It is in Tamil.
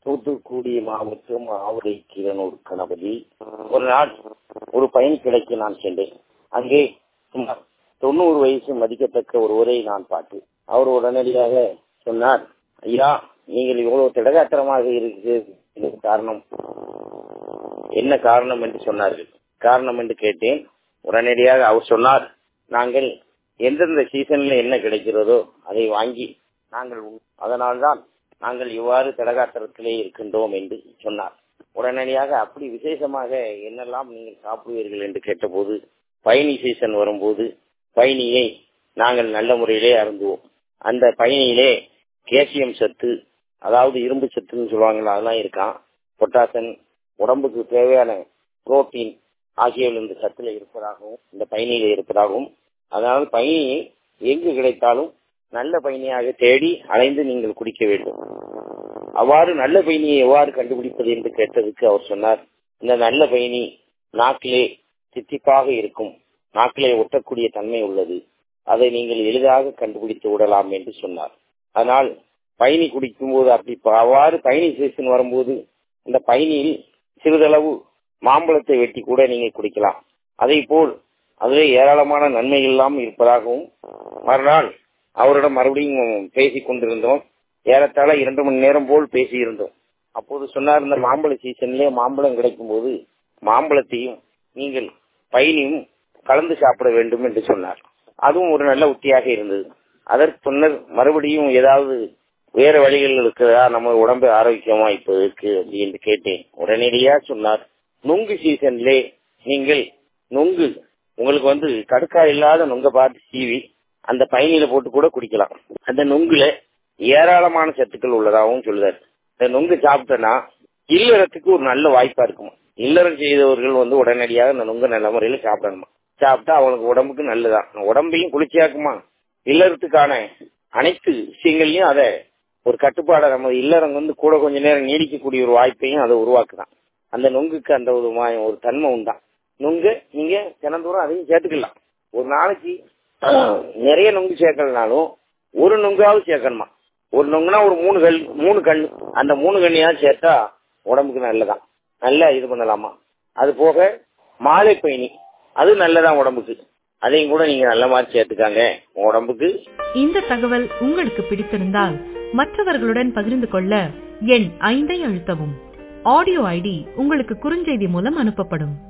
தூத்துக்குடி மாவட்டம் ஆவரை கீரனூர் கணபதி ஒரு நாள் ஒரு பயணி கிடைக்கு நான் சென்றேன் அங்கே சுமார் தொண்ணூறு வயசு மதிக்கத்தக்க ஒருவரை நான் பார்த்தேன் அவர் உடனடியாக சொன்னார் ஐயா நீங்கள் இவ்வளவு திடகாத்திரமாக இருக்கிறது காரணம் என்ன காரணம் என்று சொன்னார்கள் காரணம் என்று கேட்டேன் உடனடியாக அவர் சொன்னார் நாங்கள் எந்தெந்த சீசன்ல என்ன கிடைக்கிறதோ அதை வாங்கி நாங்கள் அதனால்தான் நாங்கள் இவ்வாறு திடகாத்திரத்திலே இருக்கின்றோம் என்று சொன்னார் உடனடியாக அப்படி விசேஷமாக என்னெல்லாம் நீங்கள் சாப்பிடுவீர்கள் என்று கேட்டபோது பயணி சீசன் வரும்போது பயணியை நாங்கள் நல்ல முறையிலே அருந்துவோம் அந்த பயணியிலே கேசியம் சத்து அதாவது இரும்பு சத்துன்னு சொல்லுவாங்களா அதெல்லாம் இருக்கான் பொட்டாசன் உடம்புக்கு தேவையான புரோட்டீன் ஆகியவை இந்த சத்துல இருப்பதாகவும் இந்த பயணியில இருப்பதாகவும் அதனால் பயணியை எங்கு கிடைத்தாலும் நல்ல பயணியாக தேடி அலைந்து நீங்கள் குடிக்க வேண்டும் அவ்வாறு நல்ல பயணியை எவ்வாறு கண்டுபிடிப்பது என்று கேட்டதுக்கு அவர் சொன்னார் இந்த நல்ல பயணி நாக்கிலே தித்திப்பாக இருக்கும் நாக்கிலே ஒட்டக்கூடிய தன்மை உள்ளது அதை நீங்கள் எளிதாக கண்டுபிடித்து விடலாம் என்று சொன்னார் அதனால் பயணி குடிக்கும் போது அப்படி அவ்வாறு பயணி சீசன் வரும்போது இந்த பயணியில் சிறிதளவு மாம்பழத்தை வெட்டி கூட நீங்க குடிக்கலாம் அதே போல் அதிலே ஏராளமான நன்மைகள் எல்லாம் இருப்பதாகவும் மறுநாள் அவரிடம் மறுபடியும் பேசிக் கொண்டிருந்தோம் ஏறத்தாழ இரண்டு மணி நேரம் போல் பேசியிருந்தோம் அப்போது சொன்னார் இந்த மாம்பழ சீசன்லேயே மாம்பழம் கிடைக்கும் போது மாம்பழத்தையும் நீங்கள் பயணியும் கலந்து சாப்பிட வேண்டும் என்று சொன்னார் அதுவும் ஒரு நல்ல உத்தியாக இருந்தது அதற்கு பின்னர் மறுபடியும் ஏதாவது வேற வழிகள் இருக்குதா நம்ம உடம்பு ஆரோக்கியமா இப்போதைக்கு அப்படின்னு கேட்டேன் உடனடியா சொன்னார் நுங்கு சீசன்லே நீங்கள் நுங்கு உங்களுக்கு வந்து கடுக்கா இல்லாத நுங்க பார்த்து சீவி அந்த பயணியில போட்டு கூட குடிக்கலாம் அந்த நுங்குல ஏராளமான சத்துக்கள் உள்ளதாகவும் சொல்லுதார் இந்த நுங்கு சாப்பிட்டனா இல்லறத்துக்கு ஒரு நல்ல வாய்ப்பா இருக்குமா இல்லறம் செய்தவர்கள் வந்து உடனடியாக இந்த நுங்கு நல்ல முறையில சாப்பிடணுமா சாப்பிட்டா அவங்களுக்கு உடம்புக்கு நல்லதான் உடம்பையும் குளிர்ச்சியாக்குமா இல்லறத்துக்கான அனைத்து விஷயங்களையும் அதை ஒரு கட்டுப்பாடை நம்ம இல்லறம் வந்து கூட கொஞ்ச நேரம் நீடிக்கக்கூடிய ஒரு வாய்ப்பையும் அதை உருவாக்குதான் அந்த நுங்குக்கு அந்த ஒரு ஒரு தன்மை உண்டான் நுங்கு நீங்க தினந்தோறும் அதையும் சேர்த்துக்கலாம் ஒரு நாளைக்கு நிறைய நுங்கு சேர்க்கலனாலும் ஒரு நுங்காவது சேர்க்கணுமா ஒரு நுங்குனா ஒரு மூணு கல் மூணு கண் அந்த மூணு கண்ணியாவது சேர்த்தா உடம்புக்கு நல்லதான் நல்லா இது பண்ணலாமா அது போக மாலை பயணி அது நல்லதான் உடம்புக்கு அதையும் கூட நீங்க நல்ல மாதிரி சேர்த்துக்காங்க உடம்புக்கு இந்த தகவல் உங்களுக்கு பிடித்திருந்தால் மற்றவர்களுடன் பகிர்ந்து கொள்ள எண் ஐந்தை அழுத்தவும் ஆடியோ ஐடி உங்களுக்கு குறுஞ்செய்தி மூலம் அனுப்பப்படும்